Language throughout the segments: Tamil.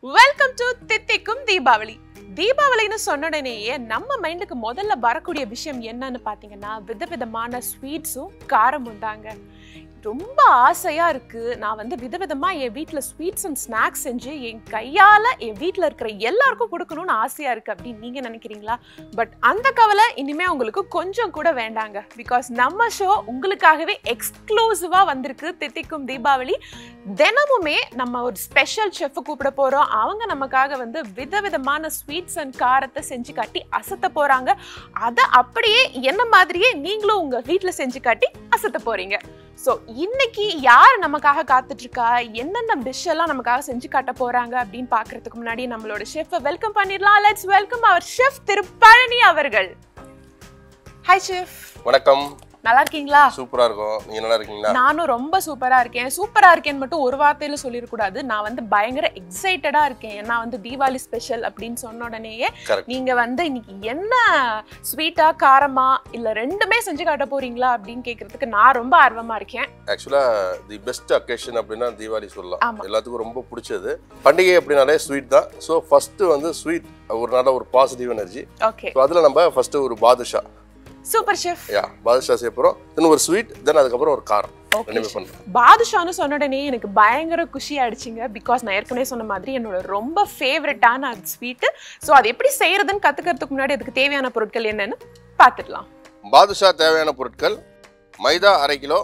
வெல்கம் டு தித்திக்கும் தீபாவளி தீபாவளின்னு சொன்ன உடனேயே நம்ம மைண்டுக்கு முதல்ல வரக்கூடிய விஷயம் என்னன்னு பார்த்தீங்கன்னா விதவிதமான ஸ்வீட்ஸும் காரமும் தாங்க ரொம்ப ஆசையா இருக்கு நான் வந்து விதவிதமா என் வீட்ல ஸ்வீட்ஸ் அண்ட் ஸ்நாக்ஸ் செஞ்சு என் கையால என் வீட்ல இருக்கிற எல்லாருக்கும் கொடுக்கணும்னு ஆசையா இருக்கு அப்படின்னு நீங்க நினைக்கிறீங்களா பட் அந்த கவலை இனிமே உங்களுக்கு கொஞ்சம் கூட வேண்டாங்க பிகாஸ் நம்ம ஷோ உங்களுக்காகவே எக்ஸ்க்ளூசிவா வந்திருக்கு தித்திக்கும் தீபாவளி தினமுமே நம்ம ஒரு ஸ்பெஷல் செஃப் கூப்பிட போறோம் அவங்க நமக்காக வந்து விதவிதமான ஸ்வீட்ஸ் அண்ட் காரத்தை செஞ்சு காட்டி அசத்த போறாங்க அதை அப்படியே என்ன மாதிரியே நீங்களும் உங்க வீட்ல செஞ்சு காட்டி அசத்த போறீங்க ஸோ இன்னைக்கு யார் நமக்காக காத்துட்டு இருக்கா என்னென்ன டிஷ் எல்லாம் நமக்காக செஞ்சு காட்ட போறாங்க அப்படின்னு பார்க்கறதுக்கு முன்னாடி நம்மளோட ஷெஃபை வெல்கம் பண்ணிடலாம் let's welcome our chef Thiru Palani அவர்கள் ஹாய் ஷெஃப் வணக்கம் நல்லா இருக்கீங்களா சூப்பரா இருக்கும் நீங்க நல்லா இருக்கீங்களா நானும் ரொம்ப சூப்பரா இருக்கேன் சூப்பரா இருக்கேன்னு மட்டும் ஒரு வார்த்தையில சொல்லிடக்கூடாது நான் வந்து பயங்கர எக்ஸைட்டடா இருக்கேன் ஏன்னா வந்து தீபாவளி ஸ்பெஷல் அப்படின்னு சொன்ன உடனேயே கரெக்ட் நீங்க வந்து இன்னைக்கு என்ன ஸ்வீட்டா காரமா இல்ல ரெண்டுமே செஞ்சு காட்ட போறீங்களா அப்படின்னு கேக்குறதுக்கு நான் ரொம்ப ஆர்வமா இருக்கேன் ஆக்சுவலா தி பெஸ்ட் அக்கேஷன் அப்படின்னா தீபாவளி சொல்லலாம் ஆமா. எல்லாத்துக்கும் ரொம்ப பிடிச்சது பண்டிகை அப்படின்னாலே ஸ்வீட் தான் ஸோ ஃபர்ஸ்ட் வந்து ஸ்வீட் ஒரு நல்ல ஒரு பாசிட்டிவ் எனர்ஜி ஓகே ஸோ அதில் நம்ம ஃபர்ஸ்ட் ஒரு பாதுஷா சூப்பர் ஷெஃப் யா பாதுஷா சேர்ப்புறோம் தென் ஒரு ஸ்வீட் தென் அதுக்கப்புறம் ஒரு காரம் ஓகே ரெண்டுமே பண்ணுறோம் பாதுஷான்னு சொன்ன உடனே எனக்கு பயங்கர குஷி ஆயிடுச்சுங்க பிகாஸ் நான் ஏற்கனவே சொன்ன மாதிரி என்னோட ரொம்ப ஃபேவரட்டான ஸ்வீட்டு ஸோ அது எப்படி செய்யறதுன்னு கத்துக்கிறதுக்கு முன்னாடி அதுக்கு தேவையான பொருட்கள் என்னன்னு பார்த்துடலாம் பாதுஷா தேவையான பொருட்கள் மைதா அரை கிலோ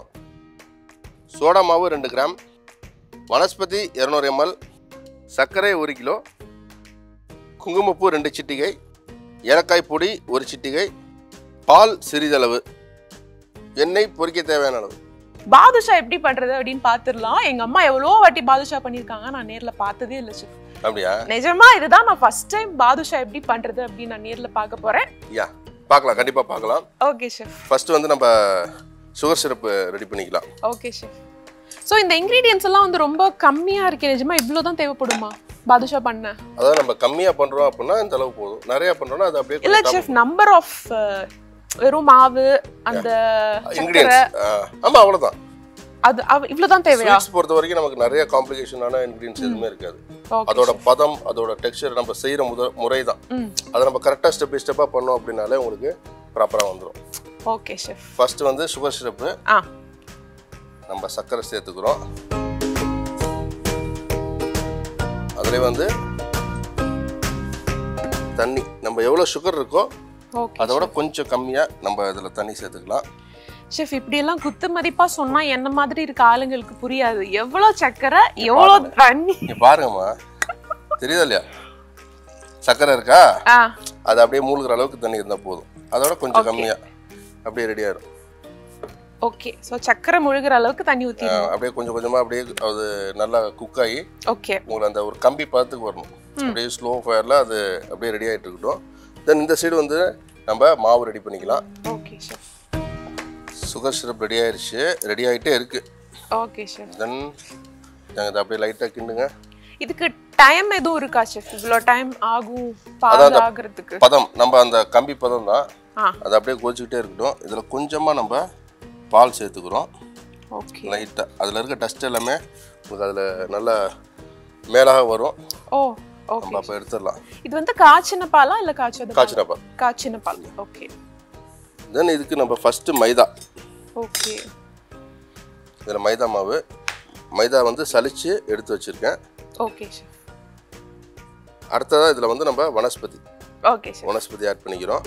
சோடா மாவு ரெண்டு கிராம் வனஸ்பதி இரநூறு எம்எல் சர்க்கரை ஒரு கிலோ குங்குமப்பூ ரெண்டு சிட்டிகை ஏலக்காய் பொடி ஒரு சிட்டிகை பால் சிறிதளவு எண்ணெய் பொரிக்க தேவையான அளவு பாதுஷா எப்படி பண்றது அப்படின்னு பார்த்துடலாம் எங்க அம்மா எவ்வளோ வாட்டி பாதுஷா பண்ணியிருக்காங்க நான் நேர்ல பார்த்ததே இல்லை chef. அப்படியா நிஜமா இதுதான் நான் ஃபர்ஸ்ட் டைம் பாதுஷா எப்படி பண்றது அப்படின்னு நான் நேர்ல பார்க்க போறேன் யா பார்க்கலாம் கண்டிப்பாக பார்க்கலாம் ஓகே ஷெஃப் ஃபர்ஸ்ட் வந்து நம்ம சுகர் சிரப்பு ரெடி பண்ணிக்கலாம் ஓகே ஷெஃப் ஸோ இந்த இன்க்ரீடியன்ஸ் எல்லாம் வந்து ரொம்ப கம்மியா இருக்கு நிஜமா இவ்வளோ தான் தேவைப்படுமா பாதுஷா பண்ண அதாவது நம்ம கம்மியாக பண்ணுறோம் அப்படின்னா இந்த அளவு போதும் நிறையா பண்ணுறோம்னா அது அப்படியே இல்ல செஃப் நம்பர் ஆஃப் வெறும் மாவு அந்த சக்கரை இன்க்ரீடியன்ஸ் ஆமாம் அவ்வளோதான் அது அவ- இவ்வளவுதான் தேவையா ஸ்வீட்ஸ் பொறுத்த வரைக்கும் நமக்கு நிறைய காம்ப்ளிகேஷனான இன்க்ரீடியன்ஸ் எதுவுமே இருக்காது ஓகே அதோட பதம் அதோட டெக்ஸ்சர் நம்ம செய்கிற முத முறை தான் ம் அதை நம்ம கரெக்டாக ஸ்டெப் பை ஸ்டெப்பாக பண்ணோம் அப்படின்னாலே உங்களுக்கு ப்ராப்பராக வந்துடும் ஓகே ஷெஃப் ஃபர்ஸ்ட் வந்து சுகர் சிரப்பு ஆ நம்ம சர்க்கரை சேர்த்துக்கிறோம் அதுலேயே வந்து தண்ணி நம்ம எவ்வளோ சுகர் இருக்கோ ஓகே அதை விட கொஞ்சம் கம்மியாக நம்ம இதில் தண்ணி சேர்த்துக்கலாம் ஷெஃப் இப்படி எல்லாம் குத்து மதிப்பா சொன்னா என்ன மாதிரி இருக்க ஆளுங்களுக்கு புரியாது எவ்வளவு சக்கரை எவ்வளவு தண்ணி இங்கே பாருங்கம்மா தெரியுதா இல்லையா சர்க்கரை இருக்கா ஆ அது அப்படியே மூழ்கிற அளவுக்கு தண்ணி இருந்தால் போதும் அதோட கொஞ்சம் கம்மியாக அப்படியே ரெடி ஆயிடும் ஓகே சோ சக்கரை முழுகிற அளவுக்கு தண்ணி ஊத்தி அஹ் அப்படியே கொஞ்சம் கொஞ்சமாக அப்படியே அது நல்லா குக் ஆகி ஓகே உங்களுக்கு அந்த ஒரு கம்பி பதத்துக்கு வரணும் அப்படியே ஸ்லோ ஃபயரில் அது அப்படியே ரெடி ஆகிட்டு இருக்கட்டும் தென் இந்த சைடு வந்து நம்ம மாவு ரெடி பண்ணிக்கலாம் okay chef sugar syrup ready ஆயிடுச்சு ரெடி ஆகிட்டே இருக்குது ஓகே ஷெஃப் தென் இதை அப்படியே லைட்டாக கிண்டுங்க இதுக்கு டைம் எதுவும் இருக்கா ஷெஃப் இவ்வளோ டைம் ஆகும் பால் அதான் ஆகுறதுக்கு பதம் நம்ம அந்த கம்பி பதம் தான் ஆ அது அப்படியே கொதிச்சுக்கிட்டே இருக்கட்டும் இதில் கொஞ்சமாக நம்ம பால் சேர்த்துக்கிறோம் ஓகே லைட்டாக அதில் இருக்க டஸ்ட் எல்லாமே உங்களுக்கு அதில் நல்லா மேலாக வரும் ஓ நம்ம ஓகே அப்போ எடுத்துடலாம் இது வந்து காய்ச்சின பாலா இல்ல காய்ச்சது காய்ச்சின பால் காய்ச்சின பால் ஓகே தென் இதுக்கு நம்ம ஃபஸ்ட்டு மைதா ஓகே இதில் மைதா மாவு மைதா வந்து சலிச்சு எடுத்து வச்சுருக்கேன் ஓகே ஷெஃப் அடுத்ததாக இதில் வந்து நம்ம vanaspati okay chef vanaspati add பண்ணிக்கிறோம்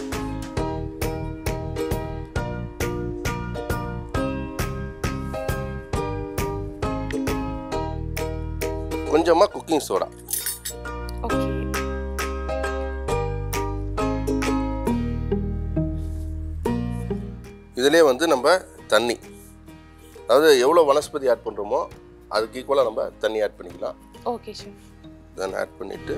கொஞ்சமாக குக்கிங் சோடா ஓகே இதிலே வந்து நம்ம தண்ணி அதாவது எவ்வளோ வனஸ்பதி ஆட் பண்ணுறோமோ அதுக்கு ஈக்குவலாக நம்ம தண்ணி ஆட் பண்ணிக்கலாம் ஓகே ஷெஃப் தென் ஆட் பண்ணிவிட்டு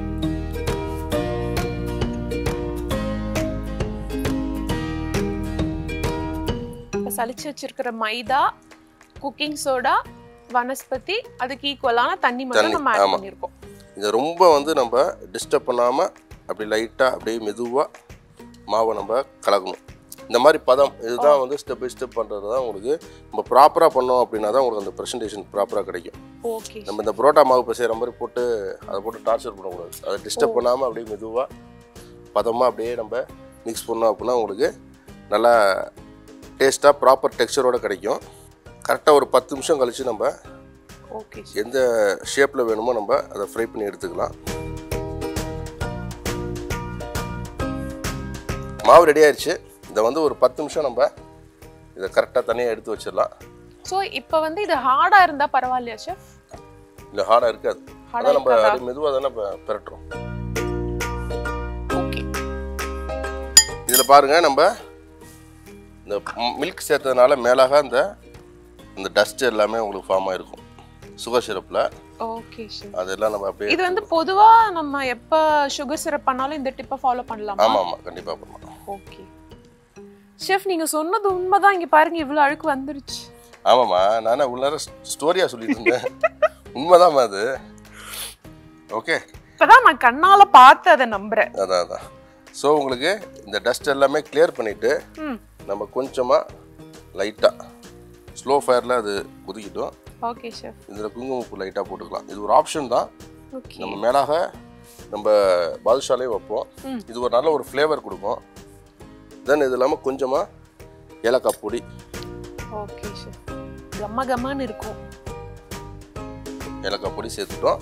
இப்போ சலிச்சு வச்சிருக்கிற மைதா குக்கிங் சோடா வனஸ்பதி அதுக்கு ஈக்குவலான தண்ணி மட்டும் தண்ணி, நம்ம ஆட் ஆமா. பண்ணியிருக்கோம் இதை ரொம்ப வந்து நம்ம டிஸ்டர்ப் பண்ணாமல் அப்படி லைட்டாக அப்படியே மெதுவாக மாவை நம்ம கலக்கணும் இந்த மாதிரி பதம் இதுதான் வந்து ஸ்டெப் பை ஸ்டெப் பண்ணுறது தான் உங்களுக்கு நம்ம ப்ராப்பராக பண்ணோம் அப்படின்னா தான் உங்களுக்கு அந்த ப்ரெசன்டேஷன் ப்ராப்பராக கிடைக்கும் ஓகே நம்ம இந்த புரோட்டா மாவு பிசைகிற மாதிரி போட்டு அதை போட்டு டார்ச்சர் பண்ணக்கூடாது அதை டிஸ்டர்ப் பண்ணாமல் அப்படியே மெதுவாக பதமாக அப்படியே நம்ம மிக்ஸ் பண்ணோம் அப்படின்னா உங்களுக்கு நல்லா டேஸ்ட்டாக ப்ராப்பர் டெக்ஸ்சரோட கிடைக்கும் கரெக்டாக ஒரு பத்து நிமிஷம் கழித்து நம்ம ஓகே எந்த ஷேப்பில் வேணுமோ நம்ம அதை ஃப்ரை பண்ணி எடுத்துக்கலாம் மாவு ரெடி ஆயிடுச்சு இதை வந்து ஒரு பத்து நிமிஷம் நம்ம இதை கரெக்டாக தனியாக எடுத்து வச்சிடலாம் ஸோ இப்போ வந்து இது ஹார்டா இருந்தா பரவாயில்லையா ஷெஃப் இல்லை ஹார்டாக இருக்காது Hard ஆ அதான் நம்ம இருக்காதா? அப்படியே மெதுவாக தானே இப்போ பெரட்டுறோம் ஓகே இதில் பாருங்க நம்ம இந்த மில்க் சேர்த்ததுனால மேலாக அந்த இந்த டஸ்ட் எல்லாமே உங்களுக்கு ஃபார்ம் ஆயிருக்கும் சுகர் சிரப்பில் ஓகே ஷெஃப் அதெல்லாம் நம்ம அப்படியே இது வந்து பொதுவா நம்ம எப்ப சுகர் சிரப் பண்ணாலும் இந்த டிப்பை ஃபாலோ பண்ணலாமா ஆமாம் ஆமாம் கண்டிப்பாக பண்ணலாம் ஓகே ஷெஃப் நீங்க சொன்னது உண்மைதான் இங்க பாருங்க இவ்வளவு அழுக்கு வந்துருச்சு ஆமாம்மா நானே உள்ள ஸ்டோரியாக சொல்லிட்டு இருந்தேன் உண்மைதாம்மா அது ஓகே இப்பதான் நான் கண்ணால பார்த்து அதை நம்புறேன் அதான் அதான் ஸோ உங்களுக்கு இந்த டஸ்ட் எல்லாமே கிளியர் பண்ணிவிட்டு ம் நம்ம கொஞ்சமாக லைட்டாக ஸ்லோ ஃபயரில் அது குதிக்கிட்டோம் ஓகே ஷெஃப் இதில் குங்குமப்பூ லைட்டாக போட்டுக்கலாம் இது ஒரு ஆப்ஷன் தான் ஓகே நம்ம மேலாக நம்ம பாதுஷாலே வைப்போம் ம். இது ஒரு நல்ல ஒரு ஃப்ளேவர் கொடுக்கும் தென் இது இல்லாமல் கொஞ்சமாக ஏலக்காய் பொடி ஓகே ஷெஃப் கம்ம கம்மன்னு இருக்கும் ஏலக்காய் பொடி சேர்த்துட்டோம்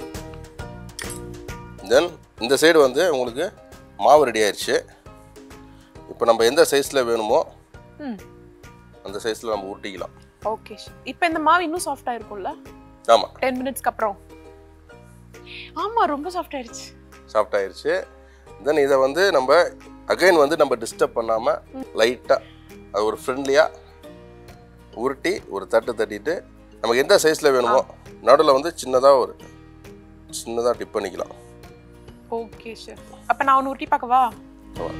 தென் இந்த சைடு வந்து உங்களுக்கு மாவு ரெடி ஆயிடுச்சு இப்போ நம்ம எந்த சைஸில் வேணுமோ ம் அந்த சைஸில் நம்ம உருட்டிக்கலாம் ஓகே ஷெஃப் இப்போ இந்த மாவு இன்னும் சாஃப்ட் ஆயிருக்கும்ல ஆமாம் டென் மினிட்ஸ்க்கு அப்புறம் ஆமா ரொம்ப சாஃப்ட் ஆயிடுச்சு சாஃப்ட் ஆயிடுச்சு தென் இதை வந்து நம்ம அகைன் வந்து நம்ம டிஸ்டர்ப் பண்ணாமல் லைட்டாக அது ஒரு ஃப்ரெண்ட்லியாக உருட்டி ஒரு தட்டு தட்டிட்டு நமக்கு எந்த சைஸில் வேணுமோ நடுவில் வந்து சின்னதாக ஒரு சின்னதாக டிப் பண்ணிக்கலாம் ஓகே ஷெஃப் அப்ப நான் ஒன்று ஊட்டி பார்க்கவா ஆமா.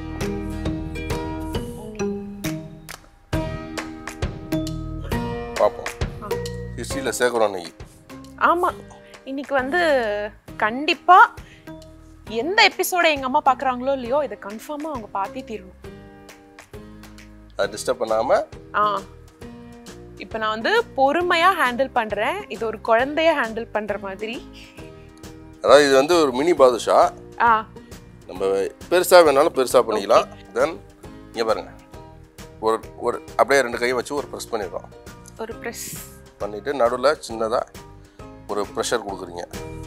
பார்ப்போம் ஆ. ஹிஸ்ட்ரியில் சேர்க்குறோம் இன்னைக்கு ஆமா இன்னைக்கு வந்து கண்டிப்பா எந்த எபிசோட எங்க அம்மா பாக்குறாங்களோ இல்லையோ இதை கன்ஃபார்மா அவங்க பார்த்தே தீரணும் அதை டிஸ்டர்ப் பண்ணாமல் ஆ இப்போ நான் வந்து பொறுமையா ஹேண்டில் பண்றேன் இது ஒரு குழந்தைய ஹேண்டில் பண்ற மாதிரி அதாவது இது வந்து ஒரு மினி பாதுஷா ஆ நம்ம பெருசாக வேணாலும் பெருசாக பண்ணிக்கலாம் தென் இங்கே பாருங்க ஒரு ஒரு அப்படியே ரெண்டு கையை வச்சு ஒரு ப்ரெஸ் பண்ணிடுறோம் ஒரு ப்ரெஸ் பண்ணிவிட்டு நடுவில் சின்னதாக ஒரு ப்ரெஷர் கொடுக்குறீங்க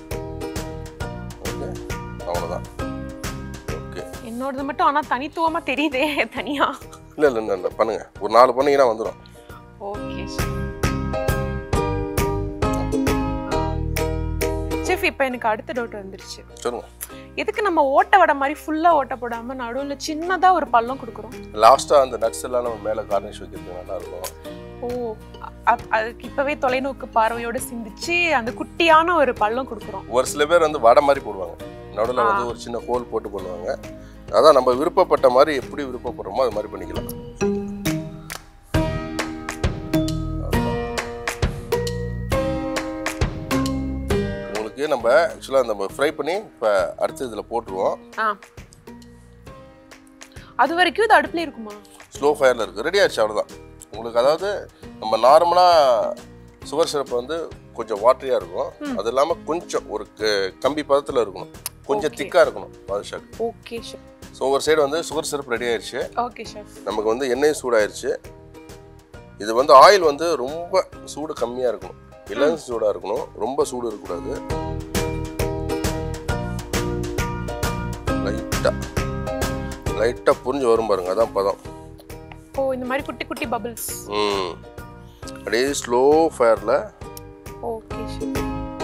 ஓகே அவ்வளோதான் ஓகே என்னோடது மட்டும் ஆனா தனித்துவமா தெரியுதே தனியா இல்லை இல்லை இல்லை இல்லை பண்ணுங்கள் ஒரு நாலு பண்ணிங்கன்னா வந்துடும் ஓகே செஃப் இப்போ எனக்கு அடுத்த டவுட் வந்துருச்சு சொல்லுங்கள் எதுக்கு நம்ம ஓட்ட வடை மாதிரி ஃபுல்லா ஓட்ட போடாம நடுவுல சின்னதா ஒரு பள்ளம் கொடுக்குறோம் லாஸ்ட்டாக அந்த நட்ஸ் எல்லாம் நம்ம மேலே கார்னிஷ் வைக்கிறதுக்கு நல்லா இருக்கும் ஓ அ- அதுக்கு இப்பவே தொலைநோக்கு பார்வையோட சிந்திச்சு அந்த குட்டியான ஒரு பள்ளம் கொடுக்குறோம் ஒரு சில பேர் வந்து வடை மாதிரி போடுவாங்க நடுவில் வந்து ஒரு சின்ன ஹோல் போட்டு பண்ணுவாங்க அதான் நம்ம விருப்பப்பட்ட மாதிரி எப்படி விருப்பப்படுறோமோ அது மாதிரி பண்ணிக்கலாம் உங்களுக்கு நம்ம ஆக்சுவலாக நம்ம ஃப்ரை பண்ணி இப்போ அடுத்து இதில் போட்டுருவோம் ஆ அது வரைக்கும் இது அடுப்புல இருக்குமா ஸ்லோ ஃபயரில் இருக்குது ரெடி ஆயிடுச்சு அவ்வளோதான் உங்களுக்கு அதாவது நம்ம நார்மலாக சுகர் சிரப் வந்து கொஞ்சம் வாட்டரியாக இருக்கும் அது இல்லாமல் கொஞ்சம் ஒரு க- கம்பி பதத்தில் இருக்கணும் கொஞ்சம் Okay. திக்காக இருக்கணும் பாதுஷாக்கு ஓகே ஷெஃப் ஸோ ஒரு சைடு வந்து சுகர் சிரப் ரெடி ஆயிடுச்சு ஓகே ஷெஃப் நமக்கு வந்து எண்ணெய் சூடாயிருச்சு இது வந்து ஆயில் வந்து ரொம்ப சூடு கம்மியாக இருக்கணும் இளம் சூடாக இருக்கணும் ரொம்ப சூடு இருக்கக்கூடாது லைட்டாக லைட்டாக புரிஞ்சு வரும் பாருங்க அதான் பதம் ஓ இந்த மாதிரி குட்டி குட்டி பபிள்ஸ் ம் அப்படியே ஸ்லோ ஃபயரில் ஓகே ஷெஃப்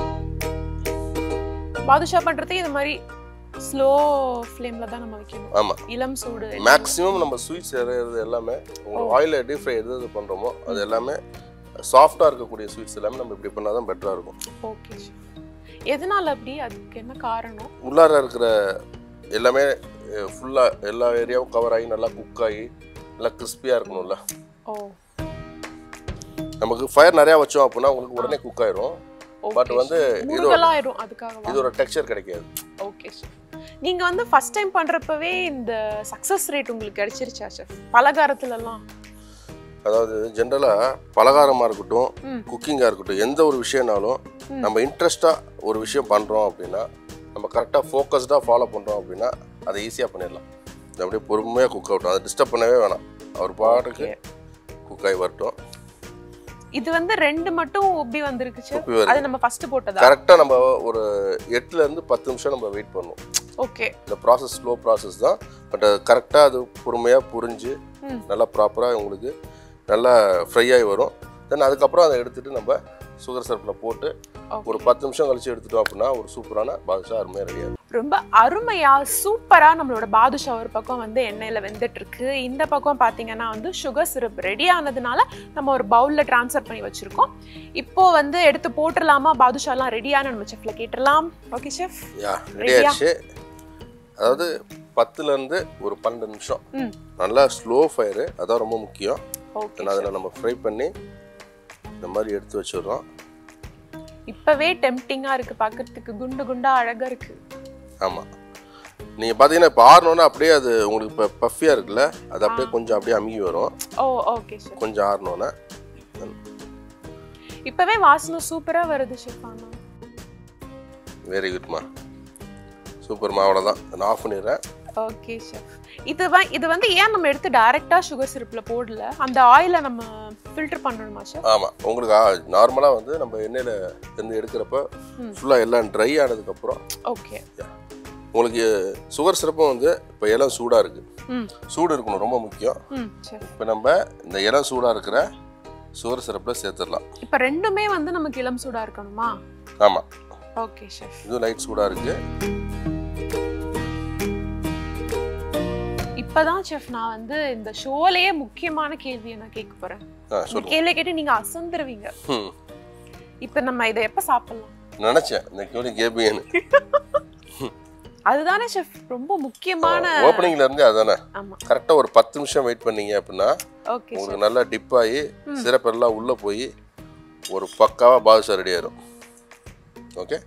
பாதுஷா பண்றதே இது மாதிரி ஸ்லோ ஃப்ளேம்ல தான் நம்ம வைக்கணும் ஆமாம் இளம் சூடு மேக்ஸிமம் நம்ம ஸ்வீட்ஸ் செய்கிறது எல்லாமே உங்களுக்கு ஆயிலில் டீப் ஃப்ரை எது எது பண்ணுறோமோ அது எல்லாமே சாஃப்டாக இருக்கக்கூடிய ஸ்வீட்ஸ் எல்லாமே நம்ம இப்படி பண்ணால் தான் பெட்டராக இருக்கும் ஓகே ஷெஃப் எதனால அப்படி அதுக்கு என்ன காரணம் உள்ளார இருக்கிற எல்லாமே ஃபுல்லாக எல்லா ஏரியாவும் கவர் ஆகி நல்லா குக் ஆகி நல்லா கிறிஸ்பியாக இருக்கணும்ல ஓ நமக்கு ஃபயர் நிறையா வச்சோம் அப்படின்னா உங்களுக்கு உடனே குக் ஆயிரும் பட் ஓகே வந்து இதோட முருகலாயிரும் அதுக்காக இதோட டெக்ஸ்சர் கிடைக்காது ஓகே ஷெஃப் நீங்க வந்து ஃபர்ஸ்ட் டைம் பண்றப்பவே இந்த சக்சஸ் ரேட் உங்களுக்கு கிடைச்சிருச்சா செஃப் பலகாரத்துலலாம் அதாவது ஜென்ரலாக பலகாரமாக இருக்கட்டும் ம். குக்கிங்காக இருக்கட்டும் எந்த ஒரு விஷயம்னாலும் ம். நம்ம இன்ட்ரெஸ்டாக ஒரு விஷயம் பண்ணுறோம் அப்படின்னா நம்ம கரெக்டாக ஃபோக்கஸ்டாக ஃபாலோ பண்ணுறோம் அப்படின்னா அதை ஈஸியாக பண்ணிடலாம் இது அப்படியே பொறுமையாக குக் ஆகட்டும் அதை டிஸ்டர்ப் பண்ணவே வேணாம் அவர் பாட்டுக்கு குக் ஆகி வரட்டும் இது வந்து ரெண்டு மட்டும் உப்பி வந்திருக்கு செஃப் உப்பி வருது. அது நம்ம ஃபர்ஸ்ட் போட்டதா கரெக்டாக நம்ம ஒரு எட்டுலேருந்து பத்து நிமிஷம் நம்ம வெயிட் பண்ணணும் ஓகே இந்த ப்ராசஸ் ஸ்லோ ப்ராசஸ் தான் பட் அது கரெக்டாக அது பொறுமையாக புரிஞ்சு ம். நல்லா ப்ராப்பராக உங்களுக்கு நல்லா ஃப்ரை ஆகி வரும் தென் அதுக்கப்புறம் அதை எடுத்துட்டு நம்ம சுகர் சிரப்பில் போட்டு ஒரு பத்து நிமிஷம் கழிச்சு எடுத்துட்டோம் அப்படின்னா ஒரு சூப்பரான பாதுஷா அருமையாக ரெடியாக ரொம்ப அருமையா சூப்பரா நம்மளோட பாதுஷா ஒரு பக்கம் வந்து எண்ணெயில வெந்துட்டு இருக்கு இந்த பக்கம் பாத்தீங்கன்னா வந்து சுகர் சிரப் ரெடி ஆனதுனால நம்ம ஒரு பவுல்ல ட்ரான்ஸ்ஃபர் பண்ணி வச்சிருக்கோம் இப்போ வந்து எடுத்து போட்டுடலாமா பாதுஷாலாம் ரெடியான நம்ம செஃப்ல கேட்டுடலாம் ஓகே செஃப் யா ரெடி Ready-ஆ? ஆயிடுச்சு அதாவது பத்துலேருந்து ஒரு பன்னெண்டு நிமிஷம் ம் நல்லா ஸ்லோ ஃபயரு அதான் ரொம்ப முக்கியம் ஓகே தென் அதில் நம்ம ஃப்ரை பண்ணி இந்த மாதிரி எடுத்து வச்சிடுறோம் இப்பவே டெம்டிங்கா இருக்கு பார்க்கிறதுக்கு குண்டு குண்டா அழகா இருக்கு ஆமாம் நீங்கள் பார்த்தீங்கன்னா இப்போ ஆறணுன்னா அப்படியே அது உங்களுக்கு இப்போ பஃபியாக இருக்குல்ல அது அப்படியே கொஞ்சம் அப்படியே அமுகி வரும் ஓ ஓகே செஃப் கொஞ்சம் ஆறணுன்னா இப்பவே வாசனை சூப்பரா வருது செஃப் ஆனா வெரி குட்மா சூப்பர்மா அவ்வளோதான் நான் ஆஃப் பண்ணிடுறேன் ஓகே செஃப் இது வ- இது வந்து ஏன் நம்ம எடுத்து டைரக்டா சுகர் சிரப்ல போடல அந்த ஆயில நம்ம ஃபில்டர் பண்ணணுமா செஃப் ஆமாம் உங்களுக்கு நார்மலாக வந்து நம்ம எண்ணெயில் இருந்து எடுக்கிறப்ப ம். ஃபுல்லாக எல்லாம் ட்ரை ஆனதுக்கப்புறம் ஓகே உங்களுக்கு சுகர் சிரப்பும் வந்து இப்போ இலம் சூடாக இருக்குது ம் சூடு இருக்கணும் ரொம்ப முக்கியம் ம் சரி இப்போ நம்ம இந்த இலம் சூடாக இருக்கிற சுகர் சிரப்பில் சேர்த்துடலாம் இப்போ ரெண்டுமே வந்து நமக்கு இளம் சூடா இருக்கணுமா ஆமாம் ஓகே ஷெஃப் இதுவும் லைட் சூடாக இருக்குது இப்பதான் செஃப் நான் வந்து இந்த ஷோலயே முக்கியமான கேள்வியை நான் கேட்க போறேன் ஆ இந்த சொல்லுங்கள் கேள்வியை கேட்டு நீங்க அசந்துருவீங்க ம் இப்போ நம்ம இதை எப்ப சாப்பிடலாம் நினச்சேன் இந்த கேள்வி கேட்பீங்கன்னு அதுதானே செஃப் ரொம்ப முக்கியமான ஓப்பனிங்ல இருந்தே அதானே ஆமா கரெக்டாக ஒரு பத்து நிமிஷம் வெயிட் பண்ணீங்க அப்படின்னா ஓகே உங்களுக்கு நல்லா டிப் ஆகி சிறப்பெல்லாம் உள்ளே போய் ஒரு பக்காவாக பாதுஷா ரெடி ஆயிரும் ஓகே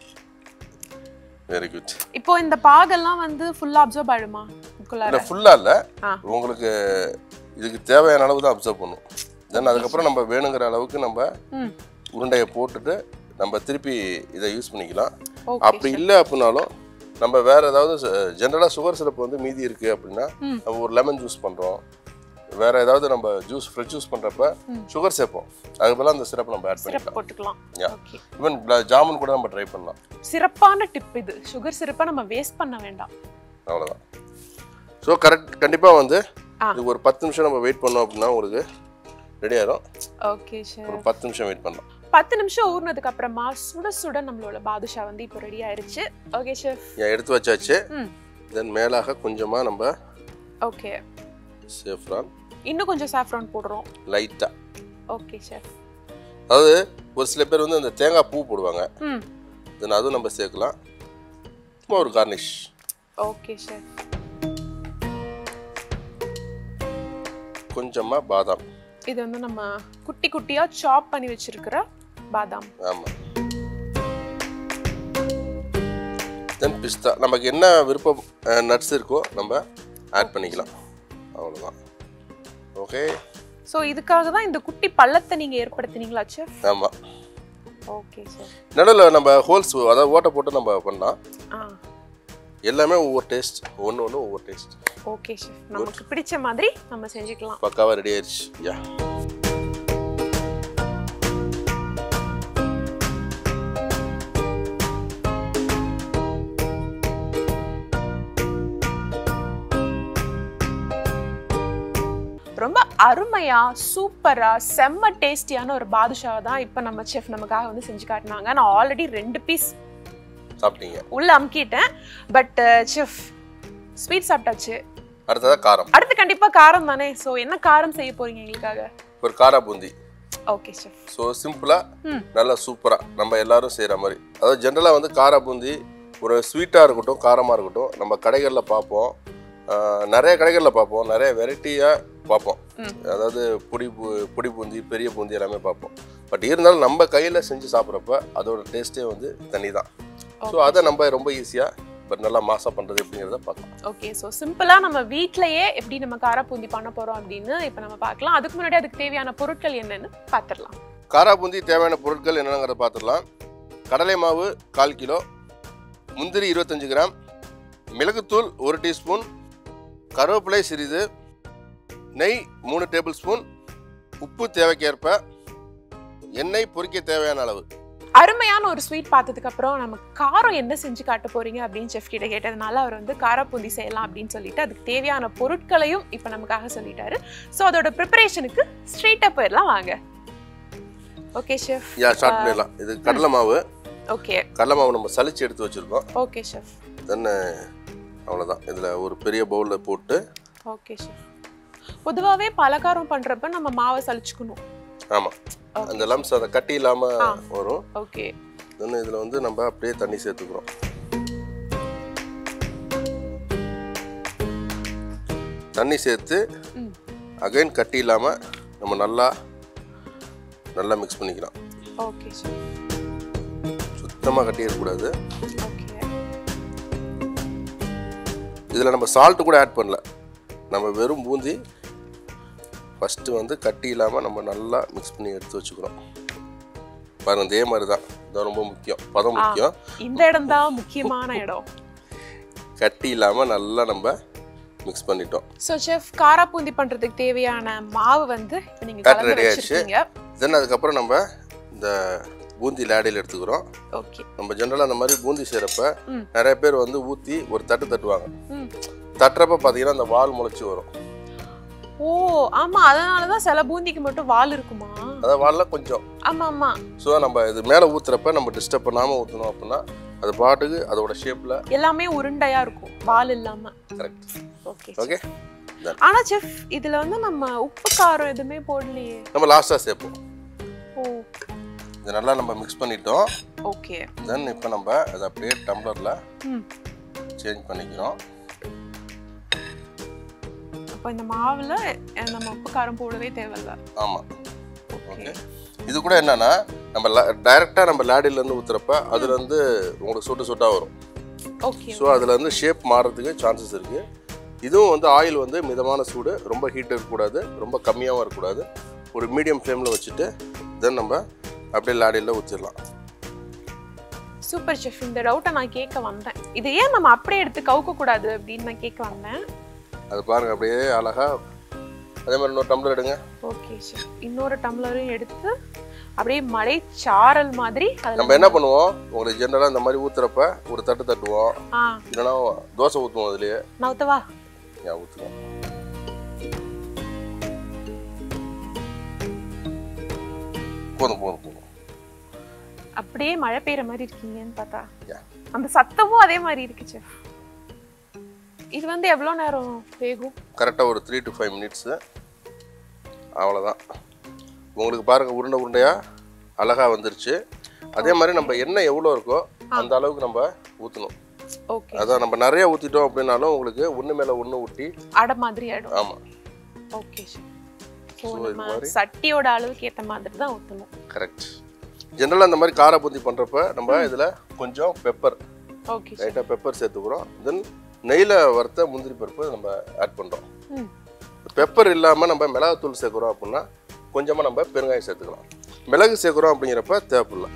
வெரி குட் இப்போ இந்த பாகெல்லாம் வந்து ஃபுல்லா அப்சர்வ் ஆயிடுமா உக்குள்ளார இல்லை ஃபுல்லாக இல்லை ஆ. உங்களுக்கு இதுக்கு தேவையான அளவு தான் அப்சர்வ் பண்ணும் தென் அதுக்கப்புறம் நம்ம வேணுங்கிற அளவுக்கு நம்ம ம் உருண்டையை போட்டுட்டு நம்ம திருப்பி இதை யூஸ் பண்ணிக்கலாம் ஓகே அப்படி இல்லை அப்படின்னாலும் நம்ம வேற ஏதாவது ஜென்ரலாக சுகர் சிரப் வந்து மீதி இருக்கு அப்படின்னா ம். நம்ம ஒரு லெமன் ஜூஸ் பண்ணுறோம் வேற ஏதாவது நம்ம ஜூஸ் ஃப்ரெஷ் ஜூஸ் பண்ணுறப்ப ம். சுகர் சேர்ப்போம் அதுக்கு பதிலா அந்த சிரப் நம்ம ஆட் சிரப் பண்ணிக்கலாம் போட்டுக்கலாம் Yeah. ஓகே ஈவன் ஜாமுன் கூட நம்ம ட்ரை பண்ணலாம் சிறப்பான டிப் இது சுகர் சிறப்பை நம்ம வேஸ்ட் பண்ண வேண்டாம் அவ்வளோதான் ஸோ கரெக்ட் கண்டிப்பாக வந்து ஆ. இதுக்கு ஒரு பத்து நிமிஷம் நம்ம வெயிட் பண்ணோம் அப்படின்னா உங்களுக்கு ரெடி ஆயிரும் ஓகே சார் ஒரு பத்து நிமிஷம் வெயிட் பண்ணலாம் பத்து நிமிஷம் ஊறினதுக்கு அப்புறமா சுட சுட நம்மளோட பாதுஷா வந்து இப்போ ரெடி ஆயிருச்சு ஓகே ஷெஃப் ஏன் எடுத்து வச்சாச்சு ம் தென் மேலாக கொஞ்சமாக நம்ம ஓகே சேஃப்ரான் இன்னும் கொஞ்சம் சாஃப்ரான் போடுறோம் லைட்டாக ஓகே ஷெஃப் அதாவது ஒரு சில பேர் வந்து அந்த தேங்காய் பூ போடுவாங்க ம் தென் அதுவும் நம்ம சேர்க்கலாம் சும்மா ஒரு கார்னிஷ் ஓகே ஷெஃப் கொஞ்சமாக பாதாம் இது வந்து நம்ம குட்டி குட்டியா சாப் பண்ணி வச்சிருக்கிற பாதாம் ஆமாம் தென் பிஸ்தா நமக்கு என்ன விருப்பம் நட்ஸ் இருக்கோ நம்ம ஆட் பண்ணிக்கலாம் அவ்வளோதான் ஓகே ஸோ இதுக்காக தான் இந்த குட்டி பள்ளத்தை நீங்க ஏற்படுத்தினீங்களா செஃப் ஆமாம் ஓகே சார் நடுவில் நம்ம ஹோல்ஸ் அதாவது ஓட்டை போட்டு நம்ம பண்ணலாம் ஆ எல்லாமே ஒவ்வொரு டேஸ்ட் ஒன்று ஒன்று ஒவ்வொரு டேஸ்ட் ஓகே ஷெஃப் நமக்கு பிடிச்ச மாதிரி நம்ம செஞ்சுக்கலாம் பக்காவாக ரெடி ஆயிடுச்சு யா ரொம்ப அருமையா சூப்பரா செம்ம டேஸ்டியான ஒரு பாதுஷா தான் இப்போ நம்ம செஃப் நமக்காக வந்து செஞ்சு காட்டினாங்க நான் ஆல்ரெடி ரெண்டு பீஸ் சாப்பிட்டீங்க உள்ள அமுக்கிட்டேன் பட் செஃப் ஸ்வீட் சாப்பிட்டாச்சு அடுத்ததாக காரம் அடுத்து கண்டிப்பா காரம் தானே ஸோ என்ன காரம் செய்ய போறீங்க எங்களுக்காக ஒரு காரா பூந்தி ஓகே செஃப் ஸோ சிம்பிளாக ம் நல்லா சூப்பராக நம்ம எல்லாரும் செய்கிற மாதிரி அதாவது ஜென்ரலாக வந்து காரா பூந்தி ஒரு ஸ்வீட்டாக இருக்கட்டும் காரமாக இருக்கட்டும் நம்ம கடைகளில் பார்ப்போம் ஆஹ் நிறைய கடைகளில் பார்ப்போம் நிறைய வெரைட்டியாக பார்ப்போம் ம். அதாவது பொடி பூ- பொடி பூந்தி பெரிய பூந்தி எல்லாமே பார்ப்போம் பட் இருந்தாலும் நம்ம கையில் செஞ்சு சாப்பிட்றப்ப அதோட டேஸ்ட்டே வந்து தனி தான் ஸோ அதை நம்ம ரொம்ப ஈஸியாக பட் நல்லா மாசா பண்ணுறது எப்படிங்கிறத பார்க்கலாம் ஓகே ஸோ சிம்பிளா நம்ம வீட்லயே எப்படி நம்ம காராப்பூந்தி பண்ண போறோம் அப்படின்னு இப்போ நம்ம பார்க்கலாம் அதுக்கு முன்னாடி அதுக்கு தேவையான பொருட்கள் என்னன்னு பார்த்துடலாம் காரா பூந்தி தேவையான பொருட்கள் என்னென்னங்கிறத பார்த்துடலாம் கடலை மாவு கால் கிலோ முந்திரி இருபத்தஞ்சு கிராம் மிளகுத்தூள் ஒரு டீஸ்பூன் கருவேப்பிலை சிறிது நெய் மூணு டேபிள் ஸ்பூன் உப்பு தேவைக்கேற்ப எண்ணெய் பொரிக்க தேவையான அளவு அருமையான ஒரு ஸ்வீட் பார்த்ததுக்கு அப்புறம் நம்ம காரம் என்ன செஞ்சு காட்ட போறீங்க அப்படின்னு செஃப் கிட்ட கேட்டதுனால அவர் வந்து காராப்பூந்தி செய்யலாம் அப்படின்னு சொல்லிட்டு அதுக்கு தேவையான பொருட்களையும் இப்போ நமக்காக சொல்லிட்டாரு ஸோ அதோட ப்ரிப்பரேஷனுக்கு ஸ்ட்ரெயிட்டாக போயிடலாம் வாங்க ஓகே ஷெஃப் யா ஸ்டார்ட் பண்ணிடலாம் இது கடலை மாவு ஓகே கடலை மாவு நம்ம சலிச்சு எடுத்து வச்சுருக்கோம் ஓகே ஷெஃப் தென் அவ்வளோதான் இதில் ஒரு பெரிய பவுலில் போட்டு ஓகே ஷெஃப் பொதுவாகவே பலகாரம் பண்றப்ப நம்ம மாவை சலிச்சுக்கணும் ஆமாம் அந்த லம்ஸ் அதை கட்டி இல்லாமல் ஆ. வரும் ஓகே தென் இதில் வந்து நம்ம அப்படியே தண்ணி சேர்த்துக்கிறோம் தண்ணி சேர்த்து ம் அகைன் கட்டி இல்லாமல் நம்ம நல்லா நல்லா மிக்ஸ் பண்ணிக்கலாம் ஓகே ஷெஃப் சுத்தமாக கட்டி இருக்கக்கூடாது ஓகே இதில் நம்ம சால்ட்டு கூட ஆட் பண்ணல நம்ம வெறும் பூந்தி ஃபஸ்ட்டு வந்து கட்டி இல்லாமல் நம்ம நல்லா மிக்ஸ் பண்ணி எடுத்து வச்சுக்கிறோம் பாருங்க இதே மாதிரி தான் இதான் ரொம்ப முக்கியம் பதம் முக்கியம் இந்த இடம் தான் முக்கியமான இடம் கட்டி இல்லாமல் நல்லா நம்ம மிக்ஸ் பண்ணிட்டோம் ஸோ செஃப் காராப்பூந்தி பண்றதுக்கு தேவையான மாவு வந்து இப்போ நீங்க Batter கலந்து ready ஆயிடுச்சு. வச்சிருக்கீங்க தென் அதுக்கப்புறம் நம்ம இந்த பூந்தி லேடையில் எடுத்துக்கிறோம் ஓகே நம்ம ஜென்ரலாக அந்த மாதிரி பூந்தி செய்கிறப்ப ம். நிறைய பேர் வந்து ஊற்றி ஒரு தட்டு தட்டுவாங்க ம் தட்டுறப்ப பார்த்தீங்கன்னா அந்த வால் முளைச்சி வரும் ஓ ஆமா அதனால தான் சில பூந்திக்கு மட்டும் வால் இருக்குமா அதாவது வாலில் கொஞ்சம் ஆமா ஆமா ஸோ நம்ம இது மேலே ஊற்றுறப்ப நம்ம டிஸ்டர்ப் பண்ணாமல் ஊற்றணும் அப்படின்னா அது பாட்டுக்கு அதோட ஷேப்பில் எல்லாமே உருண்டையா இருக்கும் வால் இல்லாம கரெக்ட் ஓகே ஓகே ஆனா செஃப் இதுல வந்து நம்ம உப்பு காரம் எதுவுமே போடலையே நம்ம லாஸ்ட்டாக சேர்ப்போம் ஓ இது நல்லா நம்ம மிக்ஸ் பண்ணிட்டோம் ஓகே தென் இப்போ நம்ம அதை அப்படியே டம்ளரில் ம் சேஞ்ச் பண்ணிக்கிறோம் அப்போ இந்த மாவுல அஹ், நம்ம உப்பு காரம் போடவே தேவையில்ல ஆமாம் ஓகே ஓகே இது கூட என்னன்னா நம்ம டைரெக்டாக நம்ம லேடிலேருந்து ஊற்றுறப்ப அதுலேருந்து உங்களுக்கு சுட்டு சுட்டாக வரும் ஓகே ஸோ அதில் வந்து ஷேப் மாறுறதுக்கு சான்சஸ் இருக்குது இதுவும் வந்து ஆயில் வந்து மிதமான சூடு ரொம்ப ஹீட் இருக்கக்கூடாது ரொம்ப கம்மியாகவும் இருக்கக்கூடாது ஒரு மீடியம் ஃப்ளேமில் வச்சுட்டு தென் நம்ம அப்படியே லாடியில் ஊற்றிடலாம் சூப்பர் செஃப் இந்த டவுட்டை நான் கேட்க வந்தேன் இது ஏன் நம்ம அப்படியே எடுத்து கவுக்க கூடாது அப்படின்னு நான் கேட்க வந்தேன் அது பாருங்கள் அப்படியே அழகாக அதே மாதிரி இன்னொரு டம்ளர் எடுங்க ஓகே செஃப் இன்னொரு டம்ளரும் எடுத்து அப்படியே மலை சாரல் மாதிரி அதுல நம்ம என்ன பண்ணுவோம் உங்களுக்கு ஜென்ரலாக இந்த மாதிரி ஊற்றுறப்ப ஒரு தட்டு தட்டுவோம் ஆ இல்லைன்னா தோசை ஊற்றுவோம் அதுலேயே நவுத்தவா ஏன் ஊற்றுவோம் போதும் போதும் போதும் அப்படியே மழை பெய்யற மாதிரி இருக்கீங்கன்னு பார்த்தா Yeah. அந்த சத்தமும் அதே மாதிரி இருக்கு செஃப் இது வந்து எவ்வளோ நேரம் வேகும் கரெக்டாக ஒரு த்ரீ டு ஃபைவ் மினிட்ஸு அவ்வளோதான் உங்களுக்கு பாருங்கள் உருண்டை உருண்டையாக அழகாக வந்துருச்சு அதே மாதிரி நம்ம எண்ணெய் எவ்வளோ இருக்கோ அந்த அளவுக்கு நம்ம ஊற்றணும் ஓகே அதான் நம்ம நிறைய ஊற்றிட்டோம் அப்படின்னாலும் உங்களுக்கு ஒன்று மேலே ஒன்று ஊற்றி அடை மாதிரி ஆயிடும் ஆமாம் ஓகே செஃப் ஸோ So, இது நம்ம மாதிரி- சட்டியோட அளவுக்கு ஏற்ற மாதிரி தான் ஊற்றணும் கரெக்ட் ஜென்ரலாக இந்த மாதிரி கார பூந்தி பண்ணுறப்ப நம்ம இதில் கொஞ்சம் பெப்பர் ஓகே லைட்டாக பெப்பர் சேர்த்துக்கிறோம் தென் நெய்யில் வறுத்த முந்திரி பருப்பு நம்ம ஆட் பண்ணுறோம் ம் பெப்பர் இல்லாமல் நம்ம மிளகாத்தூள் சேர்க்குறோம் அப்படின்னா கொஞ்சமாக நம்ம பெருங்காயம் சேர்த்துக்கலாம் மிளகு சேர்க்குறோம் அப்படிங்கிறப்ப தேவைப்படல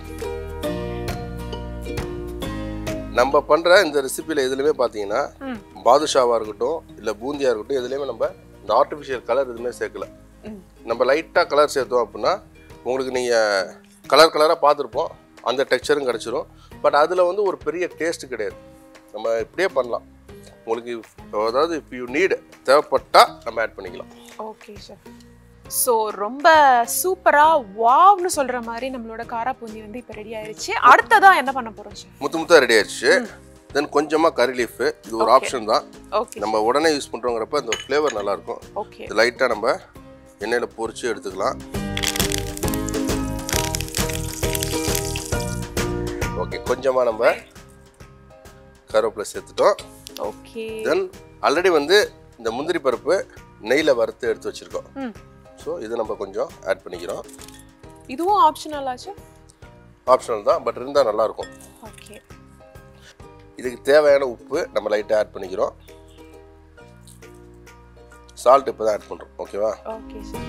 நம்ம பண்ணுற இந்த ரெசிபியில் எதுலையுமே பார்த்தீங்கன்னா ம் பாதுஷாவாக இருக்கட்டும் இல்லை பூந்தியாக இருக்கட்டும் எதுலேயுமே நம்ம இந்த ஆர்டிஃபிஷியல் கலர் எதுவுமே சேர்க்கல ம் நம்ம லைட்டாக கலர் சேர்த்தோம் அப்படின்னா உங்களுக்கு நீங்கள் கலர் கலராக பார்த்துருப்போம் அந்த டெக்ஸ்சரும் கிடச்சிரும் பட் அதில் வந்து ஒரு பெரிய டேஸ்ட் கிடையாது நம்ம இப்படியே பண்ணலாம் உங்களுக்கு அதாவது இஃப் யூ நீட் தேவைப்பட்டால் நம்ம ஆட் பண்ணிக்கலாம் ஓகே சார் ஸோ ரொம்ப சூப்பரா வாவ்னு சொல்ற மாதிரி நம்மளோட காராப்பூந்தி வந்து இப்போ ரெடி ஆயிருச்சு அடுத்ததா என்ன பண்ண போறோம் சார் முத்து முத்தாக ரெடி ஆயிடுச்சு தென் கொஞ்சமாக கறி லீஃபு இது ஒரு Okay. ஆப்ஷன் தான் ஓகே நம்ம உடனே யூஸ் பண்ணுறோங்கிறப்ப இந்த ஃப்ளேவர் நல்லாயிருக்கும் ஓகே இது லைட்டாக நம்ம எண்ணெயில் பொரிச்சு எடுத்துக்கலாம் ஓகே கொஞ்சமாக நம்ம கருவேப்பிலை சேர்த்துட்டோம் ஓகே தென் ஆல்ரெடி வந்து இந்த முந்திரி பருப்பு நெய்யில் வறுத்து எடுத்து வச்சுருக்கோம் ம் ஸோ இது நம்ம கொஞ்சம் ஆட் பண்ணிக்கிறோம் இதுவும் ஆப்ஷனல் ஆச்சு ஆப்ஷனல் தான் பட் இருந்தால் நல்லாயிருக்கும் ஓகே இதுக்கு தேவையான உப்பு நம்ம லைட்டாக ஆட் பண்ணிக்கிறோம் சால்ட் இப்போ தான் ஆட் பண்ணுறோம் ஓகேவா ஓகே சார்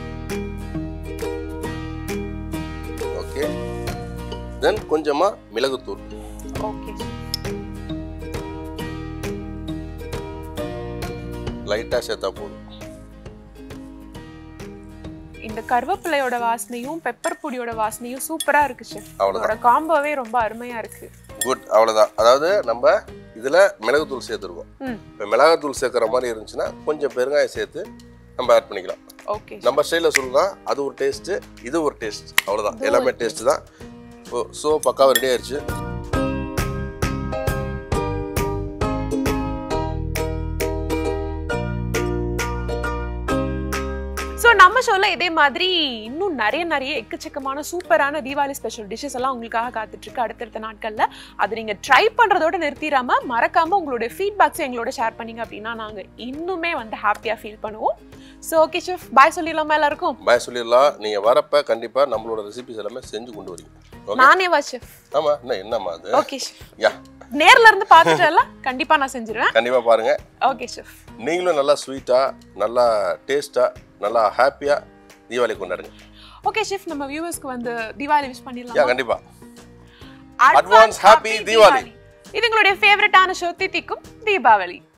ஓகே தென் கொஞ்சமாக மிளகுத்தூள் ஓகே சார் லைட்டாக சேர்த்தா போதும் இந்த கருவேப்பிலையோட வாசனையும் பெப்பர் பொடியோட வாசனையும் சூப்பரா இருக்கு ஷெஃப் அவ்வளோதான் அதோட காம்போவே ரொம்ப அருமையா இருக்கு குட் அவ்வளோதான் அதாவது நம்ம இதில் மிளகுத்தூள் சேர்த்துருக்கோம் ம் இப்போ மிளகாத்தூள் சேர்க்குற மாதிரி இருந்துச்சுன்னா கொஞ்சம் பெருங்காயம் சேர்த்து நம்ம ஆட் பண்ணிக்கலாம் ஓகே நம்ம ஸ்டைலில் சொல்லலாம் அது ஒரு டேஸ்ட்டு இது ஒரு டேஸ்ட் அவ்வளோதான் எல்லாமே டேஸ்ட்டு தான் ஸோ ஸோ பக்காவாக ரெடி ஆயிடுச்சு ஸோ நம்ம ஷோல இதே மாதிரி இன்னும் நிறைய நிறைய எக்கச்சக்கமான சூப்பரான தீபாவளி ஸ்பெஷல் டிஷ்ஷஸ் எல்லாம் உங்களுக்காக காத்துட்டு இருக்கு அடுத்தடுத்த நாட்கள்ல அது நீங்க ட்ரை பண்றதோட நிறுத்திடாம மறக்காம உங்களுடைய ஃபீட்பேக்ஸை எங்களோட ஷேர் பண்ணீங்க அப்படின்னா நாங்க இன்னுமே வந்து ஹாப்பியா ஃபீல் பண்ணுவோம் ஸோ ஓகே ஷெஃப் பாய் சொல்லிடலாமா எல்லாருக்கும் பாய் சொல்லிடலாம் நீங்கள் வரப்ப கண்டிப்பாக நம்மளோட ரெசிபிஸ் எல்லாமே செஞ்சு கொண்டு வரீங்க ஓகே நானே வா ஷெஃப் ஆமாம் என்ன என்னம்மா அது ஓகே ஷெஃப் யா நேர்ல இருந்து பார்த்துட்டு கண்டிப்பா நான் செஞ்சிருவேன் கண்டிப்பாக பாருங்கள் ஓகே ஷெஃப் நீங்களும் நல்லா ஸ்வீட்டாக நல்லா டேஸ்ட்டாக நல்லா ஹாப்பியாக தீபாவளி கொண்டாடுங்க ஓகே ஷெஃப் நம்ம வியூவர்ஸ்க்கு வந்து தீபாவளி விஷ் யா பண்ணிடலாம் கண்டிப்பாக Advance happy Diwali. இது எங்களுடைய ஃபேவரட்டான ஷோ தித்திக்கும் தீபாவளி